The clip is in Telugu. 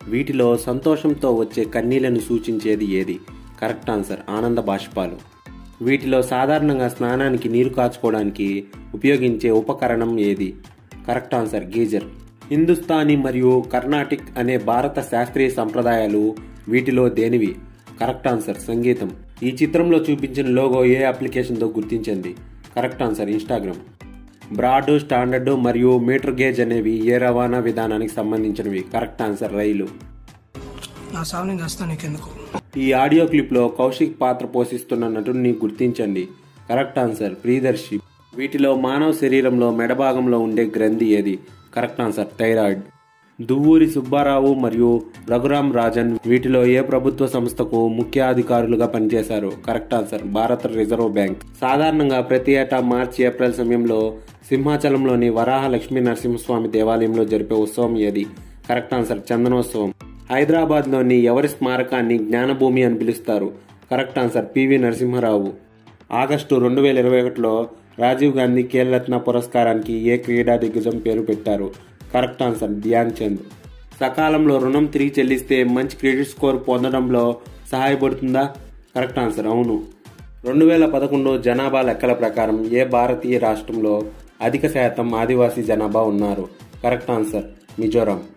వీటిలో సంతోషంతో వచ్చే కన్నీళ్లను సూచించేది ఏది కరెక్ట్ ఆన్సర్ ఆనంద బాష్పాలు వీటిలో సాధారణంగా స్నానానికి నీరు కాచుకోవడానికి ఉపయోగించే ఉపకరణం ఏది కరెక్ట్ ఆన్సర్ గీజర్ హిందుస్థానీ మరియు కర్ణాటిక్ అనే భారత శాస్త్రీయ సంప్రదాయాలు వీటిలో దేనివి కరెక్ట్ ఆన్సర్ సంగీతం ఈ చిత్రంలో చూపించిన లోగో ఏ అప్లికేషన్తో గుర్తించింది correct answer Instagram broad standard మరియు మీటర్ గేజ్ అనేవి ఏ రవాణా విధానానికి సంబంధించినవి కరెక్ట్ ఆన్సర్ రైలు నా సావుని చేస్తా నీకెందుకు ఈ ఆడియో క్లిప్లో కౌశిక్ పాత్ర పోషిస్తున్న నటుడిని గుర్తించండి కరెక్ట్ ఆన్సర్ ప్రియదర్శి వీటిలో మానవ శరీరంలో మెడభాగంలో ఉండే గ్రంథి ఏది correct answer thyroid Duvvuri Subbarao మరియు రఘురాం రాజన్ వీటిలో ఏ ప్రభుత్వ సంస్థకు ముఖ్య అధికారులుగా పనిచేశారు correct answer Bharat reserve bank సాధారణంగా ప్రతి ఏటా మార్చి ఏప్రిల్ సమయంలో సింహాచలంలోని వరాహ లక్ష్మీ నరసింహస్వామి దేవాలయంలో జరిపే ఉత్సవం ఏది కరెక్ట్ ఆన్సర్ చందనోత్సవం హైదరాబాద్లోని ఎవరి స్మారకాన్ని జ్ఞానభూమి అని పిలుస్తారు correct answer P V Narasimharao August రెండు వేల ఇరవై ఒకటిలో రాజీవ్ గాంధీ ఖేల్రత్న పురస్కారానికి ఏ క్రీడా దిగ్గజం పేరు పెట్టారు కరెక్ట్ ఆన్సర్ ధ్యాన్ చంద్ సకాలంలో రుణం తిరిగి చెల్లిస్తే మంచి క్రెడిట్ స్కోర్ పొందడంలో సహాయపడుతుందా కరెక్ట్ ఆన్సర్ అవును రెండు వేల పదకొండు జనాభా లెక్కల ప్రకారం ఏ భారతీయ రాష్ట్రంలో అధిక శాతం ఆదివాసీ జనాభా ఉన్నారు కరెక్ట్ ఆన్సర్ మిజోరాం